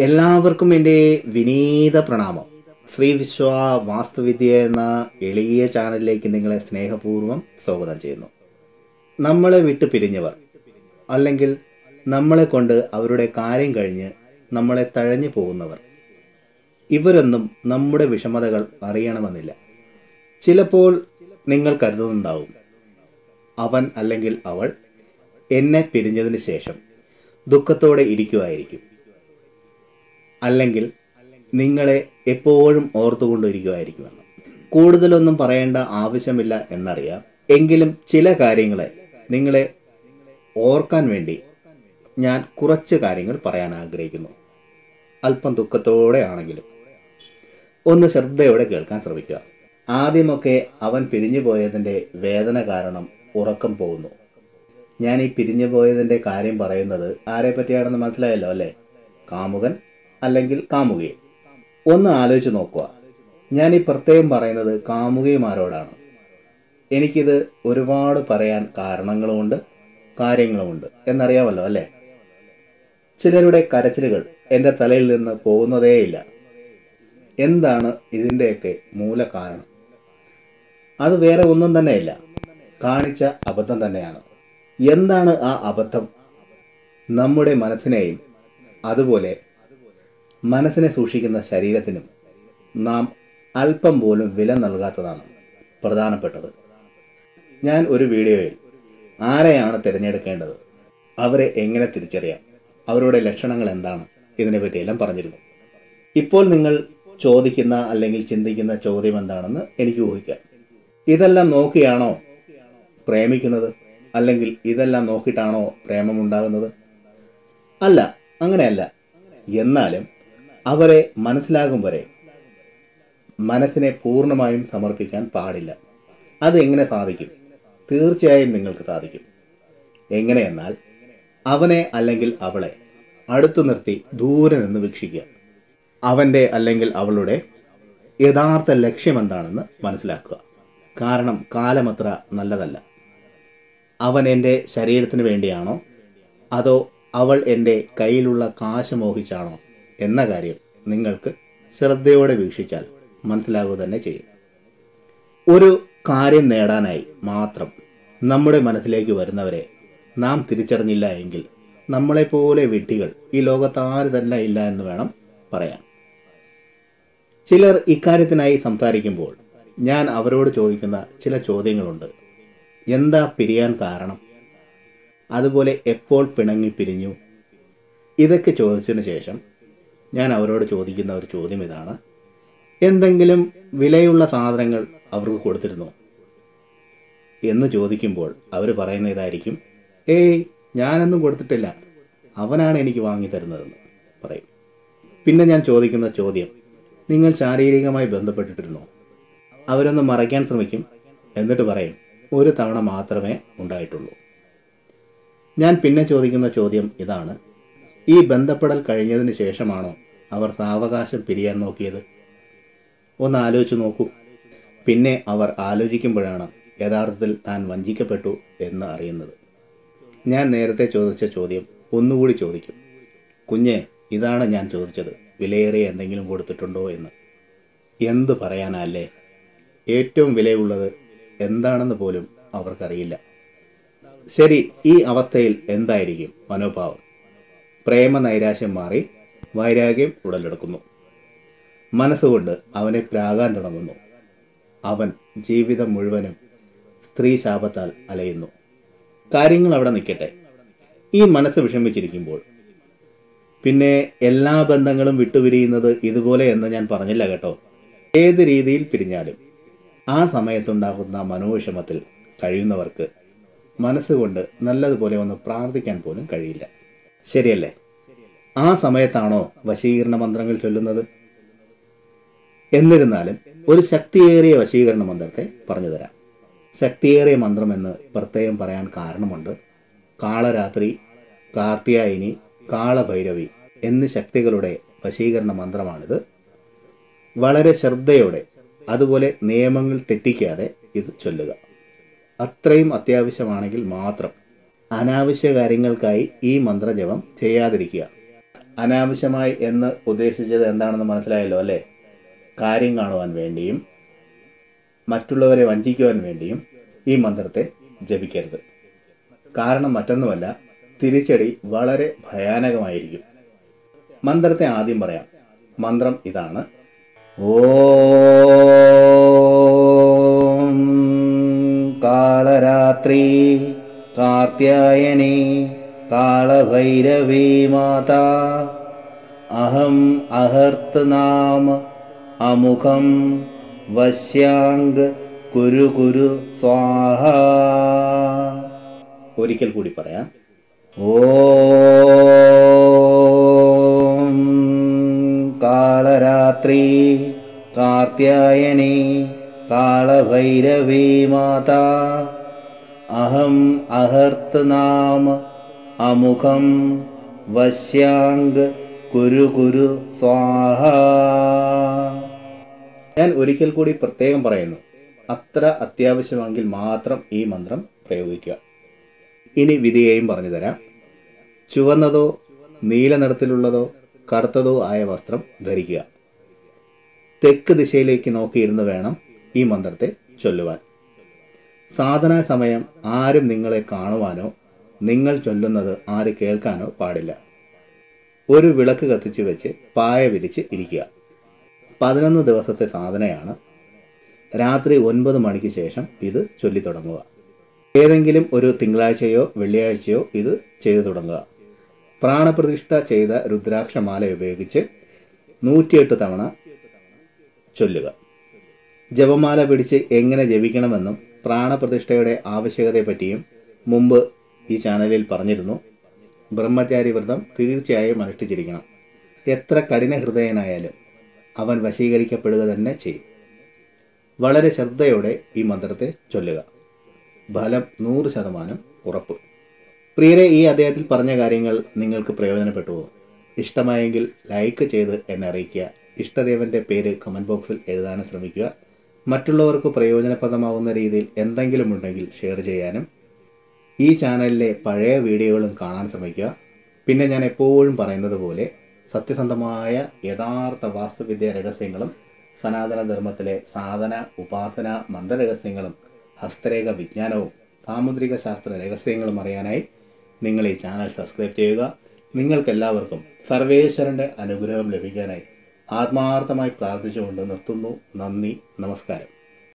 എല്ലാവർക്കും എൻ്റെ വിനീത പ്രണാമം ശ്രീ വിശ്വ വാസ്തുവിദ്യ എന്ന എളിയ ചാനലിലേക്ക് നിങ്ങളെ സ്നേഹപൂർവ്വം സ്വാഗതം ചെയ്യുന്നു നമ്മളെ വിട്ടു പിരിഞ്ഞവർ അല്ലെങ്കിൽ നമ്മളെ കൊണ്ട് അവരുടെ കാര്യം കഴിഞ്ഞ് നമ്മളെ തഴഞ്ഞു പോകുന്നവർ ഇവരൊന്നും നമ്മുടെ വിഷമതകൾ അറിയണമെന്നില്ല ചിലപ്പോൾ നിങ്ങൾ കരുതുന്നുണ്ടാവും അവൻ അല്ലെങ്കിൽ അവൾ എന്നെ പിരിഞ്ഞതിന് ശേഷം ദുഃഖത്തോടെ ഇരിക്കുമായിരിക്കും അല്ലെങ്കിൽ നിങ്ങളെ എപ്പോഴും ഓർത്തുകൊണ്ടിരിക്കുമായിരിക്കുമെന്ന് കൂടുതലൊന്നും പറയേണ്ട ആവശ്യമില്ല എന്നറിയാം എങ്കിലും ചില കാര്യങ്ങളെ നിങ്ങളെ ഓർക്കാൻ വേണ്ടി ഞാൻ കുറച്ച് കാര്യങ്ങൾ പറയാൻ ആഗ്രഹിക്കുന്നു അല്പം ദുഃഖത്തോടെ ആണെങ്കിലും ഒന്ന് ശ്രദ്ധയോടെ കേൾക്കാൻ ശ്രമിക്കുക ആദ്യമൊക്കെ അവൻ പിരിഞ്ഞു പോയതിൻ്റെ വേദന കാരണം ഉറക്കം പോകുന്നു ഞാൻ ഈ പിരിഞ്ഞു പോയതിൻ്റെ കാര്യം പറയുന്നത് ആരെ പറ്റിയാണെന്ന് മനസ്സിലായല്ലോ അല്ലേ കാമുകൻ അല്ലെങ്കിൽ കാമുകയെ ഒന്ന് ആലോചിച്ച് നോക്കുക ഞാൻ ഈ പ്രത്യേകം പറയുന്നത് കാമുകയുമാരോടാണ് എനിക്കിത് ഒരുപാട് പറയാൻ കാരണങ്ങളുമുണ്ട് കാര്യങ്ങളുമുണ്ട് എന്നറിയാമല്ലോ അല്ലേ ചിലരുടെ കരച്ചിലുകൾ എൻ്റെ തലയിൽ നിന്ന് പോകുന്നതേയില്ല എന്താണ് ഇതിൻ്റെയൊക്കെ മൂല കാരണം അത് വേറെ ഒന്നും തന്നെയില്ല കാണിച്ച അബദ്ധം തന്നെയാണ് എന്താണ് ആ അബദ്ധം നമ്മുടെ മനസ്സിനെയും അതുപോലെ മനസ്സിനെ സൂക്ഷിക്കുന്ന ശരീരത്തിനും നാം അല്പം പോലും വില നൽകാത്തതാണ് പ്രധാനപ്പെട്ടത് ഞാൻ ഒരു വീഡിയോയിൽ ആരെയാണ് തിരഞ്ഞെടുക്കേണ്ടത് അവരെ എങ്ങനെ തിരിച്ചറിയാം അവരുടെ ലക്ഷണങ്ങൾ എന്താണ് ഇതിനെപ്പറ്റിയെല്ലാം പറഞ്ഞിരുന്നു ഇപ്പോൾ നിങ്ങൾ ചോദിക്കുന്ന അല്ലെങ്കിൽ ചിന്തിക്കുന്ന ചോദ്യം എന്താണെന്ന് എനിക്ക് ഊഹിക്കാം ഇതെല്ലാം നോക്കിയാണോ പ്രേമിക്കുന്നത് അല്ലെങ്കിൽ ഇതെല്ലാം നോക്കിയിട്ടാണോ പ്രേമമുണ്ടാകുന്നത് അല്ല അങ്ങനെയല്ല എന്നാലും അവരെ മനസ്സിലാകും വരെ മനസ്സിനെ പൂർണ്ണമായും സമർപ്പിക്കാൻ പാടില്ല അത് എങ്ങനെ സാധിക്കും തീർച്ചയായും നിങ്ങൾക്ക് സാധിക്കും എങ്ങനെയെന്നാൽ അവനെ അല്ലെങ്കിൽ അവളെ അടുത്തു നിർത്തി ദൂരെ നിന്ന് വീക്ഷിക്കുക അവൻ്റെ അല്ലെങ്കിൽ അവളുടെ യഥാർത്ഥ ലക്ഷ്യം എന്താണെന്ന് മനസ്സിലാക്കുക കാരണം കാലമത്ര നല്ലതല്ല അവൻ എൻ്റെ ശരീരത്തിന് വേണ്ടിയാണോ അതോ അവൾ എൻ്റെ കയ്യിലുള്ള കാശ് മോഹിച്ചാണോ എന്ന കാര്യം നിങ്ങൾക്ക് ശ്രദ്ധയോടെ വീക്ഷിച്ചാൽ മനസ്സിലാകുക തന്നെ ചെയ്യും ഒരു കാര്യം നേടാനായി മാത്രം നമ്മുടെ മനസ്സിലേക്ക് വരുന്നവരെ നാം തിരിച്ചറിഞ്ഞില്ല എങ്കിൽ നമ്മളെപ്പോലെ വിഡ്ഢികൾ ഈ ലോകത്ത് ആര് തന്നെ ഇല്ല എന്ന് വേണം പറയാൻ ചിലർ ഇക്കാര്യത്തിനായി സംസാരിക്കുമ്പോൾ ഞാൻ അവരോട് ചോദിക്കുന്ന ചില ചോദ്യങ്ങളുണ്ട് എന്താ പിരിയാൻ കാരണം അതുപോലെ എപ്പോൾ പിണങ്ങി പിരിഞ്ഞു ഇതൊക്കെ ചോദിച്ചതിന് ശേഷം ഞാൻ അവരോട് ചോദിക്കുന്ന ഒരു ചോദ്യം ഇതാണ് എന്തെങ്കിലും വിലയുള്ള സാധനങ്ങൾ അവർക്ക് കൊടുത്തിരുന്നോ എന്ന് ചോദിക്കുമ്പോൾ അവർ പറയുന്ന ഇതായിരിക്കും ഏയ് ഞാനൊന്നും കൊടുത്തിട്ടില്ല അവനാണ് എനിക്ക് വാങ്ങി തരുന്നതെന്ന് പറയും പിന്നെ ഞാൻ ചോദിക്കുന്ന ചോദ്യം നിങ്ങൾ ശാരീരികമായി ബന്ധപ്പെട്ടിട്ടിരുന്നോ അവരൊന്ന് മറയ്ക്കാൻ ശ്രമിക്കും എന്നിട്ട് പറയും ഒരു തവണ മാത്രമേ ഉണ്ടായിട്ടുള്ളൂ ഞാൻ പിന്നെ ചോദിക്കുന്ന ചോദ്യം ഇതാണ് ഈ ബന്ധപ്പെടൽ കഴിഞ്ഞതിന് ശേഷമാണോ അവർ സാവകാശം പിരിയാൻ നോക്കിയത് ഒന്ന് ആലോചിച്ച് നോക്കൂ പിന്നെ അവർ ആലോചിക്കുമ്പോഴാണ് യഥാർത്ഥത്തിൽ താൻ വഞ്ചിക്കപ്പെട്ടു എന്ന് അറിയുന്നത് ഞാൻ നേരത്തെ ചോദിച്ച ചോദ്യം ഒന്നുകൂടി ചോദിക്കും കുഞ്ഞെ ഇതാണ് ഞാൻ ചോദിച്ചത് വിലയേറിയ എന്തെങ്കിലും കൊടുത്തിട്ടുണ്ടോ എന്ന് എന്ത് പറയാനല്ലേ ഏറ്റവും വിലയുള്ളത് എന്താണെന്ന് പോലും അവർക്കറിയില്ല ശരി ഈ അവസ്ഥയിൽ എന്തായിരിക്കും മനോഭാവം പ്രേമ നൈരാശ്യം മാറി വൈരാഗ്യം ഉടലെടുക്കുന്നു മനസ്സുകൊണ്ട് അവനെ പ്രാകാൻ തുടങ്ങുന്നു അവൻ ജീവിതം മുഴുവനും സ്ത്രീ ശാപത്താൽ അലയുന്നു കാര്യങ്ങൾ അവിടെ നിൽക്കട്ടെ ഈ മനസ്സ് വിഷമിച്ചിരിക്കുമ്പോൾ പിന്നെ എല്ലാ ബന്ധങ്ങളും വിട്ടുപിരിയുന്നത് ഇതുപോലെ എന്ന് ഞാൻ പറഞ്ഞില്ല കേട്ടോ ഏത് രീതിയിൽ പിരിഞ്ഞാലും ആ സമയത്തുണ്ടാകുന്ന മനോവിഷമത്തിൽ കഴിയുന്നവർക്ക് മനസ്സുകൊണ്ട് നല്ലതുപോലെ ഒന്ന് പ്രാർത്ഥിക്കാൻ പോലും കഴിയില്ല ശരിയല്ലേ ആ സമയത്താണോ വശീകരണ മന്ത്രങ്ങൾ ചൊല്ലുന്നത് എന്നിരുന്നാലും ഒരു ശക്തിയേറിയ വശീകരണ മന്ത്രത്തെ പറഞ്ഞു തരാം ശക്തിയേറിയ മന്ത്രമെന്ന് പ്രത്യേകം പറയാൻ കാരണമുണ്ട് കാളരാത്രി കാർത്തിയായിനി കാളഭൈരവി എന്നീ ശക്തികളുടെ വശീകരണ മന്ത്രമാണിത് വളരെ ശ്രദ്ധയോടെ അതുപോലെ നിയമങ്ങൾ തെറ്റിക്കാതെ ഇത് ചൊല്ലുക അത്രയും അത്യാവശ്യമാണെങ്കിൽ മാത്രം അനാവശ്യ കാര്യങ്ങൾക്കായി ഈ മന്ത്രജപം ചെയ്യാതിരിക്കുക അനാവശ്യമായി എന്ന് ഉദ്ദേശിച്ചത് എന്താണെന്ന് മനസ്സിലായല്ലോ അല്ലേ കാര്യം കാണുവാൻ വേണ്ടിയും മറ്റുള്ളവരെ വഞ്ചിക്കുവാൻ വേണ്ടിയും ഈ മന്ത്രത്തെ ജപിക്കരുത് കാരണം മറ്റൊന്നുമല്ല തിരിച്ചടി വളരെ ഭയാനകമായിരിക്കും മന്ത്രത്തെ ആദ്യം പറയാം മന്ത്രം ഇതാണ് ഓം കാളരാത്രി കാർത്യായനി കാളഭൈരവീ മാതാ അഹം അഹർത്ത് നാമ അമുഖം വശ്യാങ്ക് കുരു കുരു സ്വാഹ ഒരിക്കൽ കൂടി പറയാം ഓം കാളരാത്രി കാർത്യായനി കാളഭൈരവീ മാതാ അഹം അഹർത്ത് നാമ അമുഖം വശ്യാങ്ക് കുരു കുരു സ്വാഹ ഞാൻ ഒരിക്കൽ കൂടി പ്രത്യേകം പറയുന്നു അത്ര അത്യാവശ്യമെങ്കിൽ മാത്രം ഈ മന്ത്രം പ്രയോഗിക്കുക ഇനി വിധിയെയും പറഞ്ഞു തരാം ചുവന്നതോ നീല നിറത്തിലുള്ളതോ കറുത്തതോ ആയ വസ്ത്രം ധരിക്കുക തെക്ക് ദിശയിലേക്ക് നോക്കിയിരുന്ന് വേണം ഈ മന്ത്രത്തെ ചൊല്ലുവാൻ സാധനാ സമയം ആരും നിങ്ങളെ കാണുവാനോ നിങ്ങൾ ചൊല്ലുന്നത് ആര് കേൾക്കാനോ പാടില്ല ഒരു വിളക്ക് കത്തിച്ചു വെച്ച് പായ വിരിച്ച് ഇരിക്കുക പതിനൊന്ന് ദിവസത്തെ സാധനയാണ് രാത്രി ഒൻപത് മണിക്ക് ശേഷം ഇത് ചൊല്ലി തുടങ്ങുക ഏതെങ്കിലും ഒരു തിങ്കളാഴ്ചയോ വെള്ളിയാഴ്ചയോ ഇത് ചെയ്തു തുടങ്ങുക പ്രാണപ്രതിഷ്ഠ ചെയ്ത രുദ്രാക്ഷമാല ഉപയോഗിച്ച് നൂറ്റിയെട്ട് തവണ ചൊല്ലുക ജപമാല പിടിച്ച് എങ്ങനെ ജപിക്കണമെന്നും പ്രാണപ്രതിഷ്ഠയുടെ ആവശ്യകതയെപ്പറ്റിയും മുമ്പ് ഈ ചാനലിൽ പറഞ്ഞിരുന്നു ബ്രഹ്മചാരി വ്രതം തീർച്ചയായും അനുഷ്ഠിച്ചിരിക്കണം എത്ര കഠിന ഹൃദയനായാലും അവൻ വശീകരിക്കപ്പെടുക തന്നെ ചെയ്യും വളരെ ശ്രദ്ധയോടെ ഈ മന്ത്രത്തെ ചൊല്ലുക ഫലം നൂറ് ശതമാനം ഉറപ്പ് പ്രിയരെ ഈ അദ്ദേഹത്തിൽ പറഞ്ഞ കാര്യങ്ങൾ നിങ്ങൾക്ക് പ്രയോജനപ്പെട്ടുവോ ഇഷ്ടമായെങ്കിൽ ലൈക്ക് ചെയ്ത് എന്നെ അറിയിക്കുക ഇഷ്ടദേവന്റെ പേര് കമൻറ്റ് ബോക്സിൽ എഴുതാനും ശ്രമിക്കുക മറ്റുള്ളവർക്ക് പ്രയോജനപ്രദമാകുന്ന രീതിയിൽ എന്തെങ്കിലും ഉണ്ടെങ്കിൽ ഷെയർ ചെയ്യാനും ഈ ചാനലിലെ പഴയ വീഡിയോകളും കാണാൻ ശ്രമിക്കുക പിന്നെ ഞാൻ എപ്പോഴും പറയുന്നത് പോലെ സത്യസന്ധമായ യഥാർത്ഥ വാസ്തുവിദ്യ രഹസ്യങ്ങളും സനാതന ധർമ്മത്തിലെ സാധന ഉപാസന മന്ത്രരഹസ്യങ്ങളും ഹസ്തരേഖ വിജ്ഞാനവും സാമുദ്രിക ശാസ്ത്ര രഹസ്യങ്ങളും അറിയാനായി നിങ്ങൾ ഈ ചാനൽ സബ്സ്ക്രൈബ് ചെയ്യുക നിങ്ങൾക്കെല്ലാവർക്കും സർവേശ്വരൻ്റെ അനുഗ്രഹം ലഭിക്കാനായി ആത്മാർത്ഥമായി പ്രാർത്ഥിച്ചുകൊണ്ട് നിർത്തുന്നു നന്ദി നമസ്കാരം